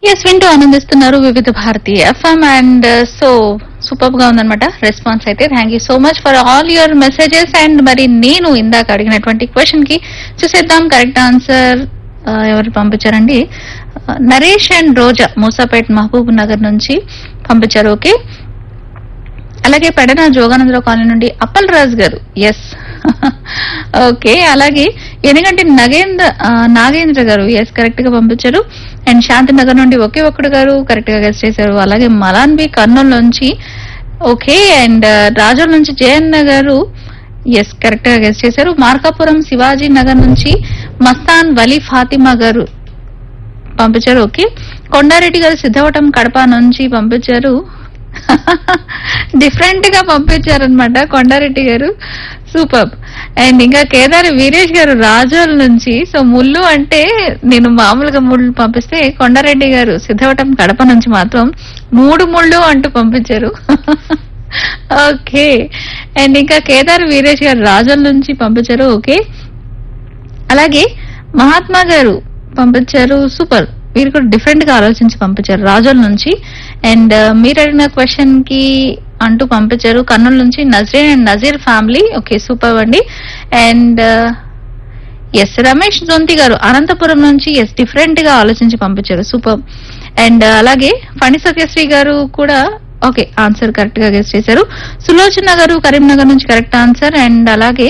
yes వింటూ ఆనందిస్తున్నారు Vividh Bharati FM and so super గా ఉందన్నమాట రెస్పాన్స్ అయితే thank you so much for all your messages and మరి నేను ఇందాక అడిగినటువంటి క్వశ్చన్ కి చూసేద్దాం కరెక్ట్ ఆన్సర్ ఎవరు పంపించారండి ఆ, నరేష్ అండ్ రోజా మూసాపేట్ మహబూబ్ నగర్ నుంచి పంపించారు ఓకే అలాగే పెడన జోగానందరావు కాలనీ నుండి అప్పల్ రాజ్ గారు ఎస్ ఓకే అలాగే ఎనగంటి నగేంద్ర ఆ, నాగేంద్ర గారు ఎస్ కరెక్ట్ గా పంపించారు అండ్ శాంతినగర్ నుండి ఒకే ఒక్కడు గారు కరెక్ట్ గా గెస్ట్ చేశారు అలాగే మలాన్ బి కర్నూలు నుంచి ఓకే అండ్ రాజోల్ నుంచి జయన్న గారు ఎస్ కరెక్ట్ గా గెస్ట్ చేశారు మార్కాపురం శివాజీ నగర్ నుంచి మస్తాన్ వలీ ఫాతిమా గారు పంపించారు ఓకే కొండారెడ్డి గారు సిద్ధవటం కడప నుంచి పంపించారు డిఫరెంట్ గా పంపించారనమాట కొండారెడ్డి గారు సూపర్ అండ్ ఇంకా కేదారి వీరేష్ గారు రాజోల్ నుంచి సో ముళ్ళు అంటే నేను మామూలుగా ముళ్ళు పంపిస్తే కొండారెడ్డి గారు సిద్ధవటం కడప నుంచి మాత్రం మూడు ముళ్ళు అంటూ పంపించారు ఓకే అండ్ ఇంకా కేదార్ వీరేష్ గారు రాజోల్ నుంచి పంపించారు ఓకే అలాగే మహాత్మా గారు పంపించారు సూపర్ వీరు కూడా డిఫరెంట్ గా ఆలోచించి పంపించారు రాజోల్ నుంచి అండ్ మీరు అడిగిన క్వశ్చన్ కి అంటూ పంపించారు కర్నూలు నుంచి Nazreen and Nazeer family okay super అండి అండ్ ఎస్ రమేష్ జొంతి గారు అనంతపురం నుంచి ఎస్ డిఫరెంట్ గా ఆలోచించి పంపించారు సూపర్ అండ్ అలాగే ఫణి సత్యశ్రీ గారు కూడా ఓకే ఆన్సర్ కరెక్ట్ గా గెస్ట్ చేశారు సులోచన గారు కరీంనగర్ నుంచి కరెక్ట్ ఆన్సర్ అండ్ అలాగే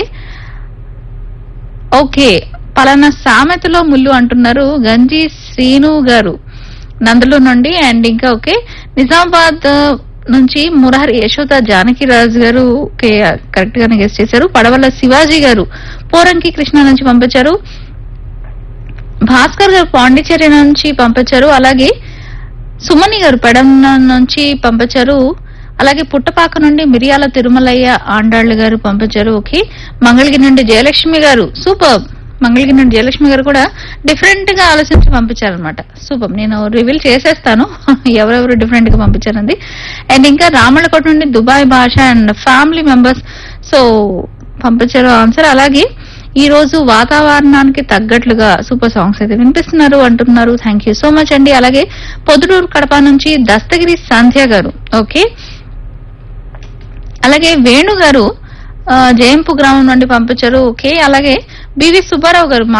ఓకే పలానా సామెతలో ముళ్ళు అంటున్నారు గంజి శ్రీను గారు నందులు నుండి అండ్ ఇంకా ఓకే నిజామాబాద్ నుంచి మురారి యశోద జానకిరాజు గారు ఓకే కరెక్ట్ గానే గెస్ట్ చేశారు పడవల శివాజీ గారు పోరంకి కృష్ణ నుంచి పంపించారు భాస్కర్ గారు పాండిచేరి నుంచి పంపించారు అలాగే సుమని గారు పెడన నుంచి పంపించారు అలాగే పుట్టపాక నుండి మిరియాల తిరుమలయ్య ఆండాళ్ళు గారు పంపించారు ఓకే మంగళగిరి నుండి జయలక్ష్మి గారు సూపర్ మంగళగిరి నుండి జయలక్ష్మి గారు కూడా డిఫరెంట్ గా ఆలోచించి పంపించారనమాట సూపర్ నేను రివీల్ చేసేస్తాను ఎవరెవరు డిఫరెంట్ గా పంపించారండి అండ్ ఇంకా రామళ్ళకోట నుండి Dubai Basha and family members so పంపించారు ఆన్సర్ అలాగే ఈ రోజు వాతావరణానికి తగ్గట్లుగా సూపర్ సాంగ్స్ అయితే వినిపిస్తున్నారు అంటున్నారు థ్యాంక్ యూ సో మచ్ అండి అలాగే పొదుటూరు కడప నుంచి దస్తగిరి సంధ్య గారు ఓకే అలాగే వేణు గారు ఆ, జయంపు గ్రామం నుండి పంపించారు ఓకే అలాగే బివి సుబ్బారావు గారు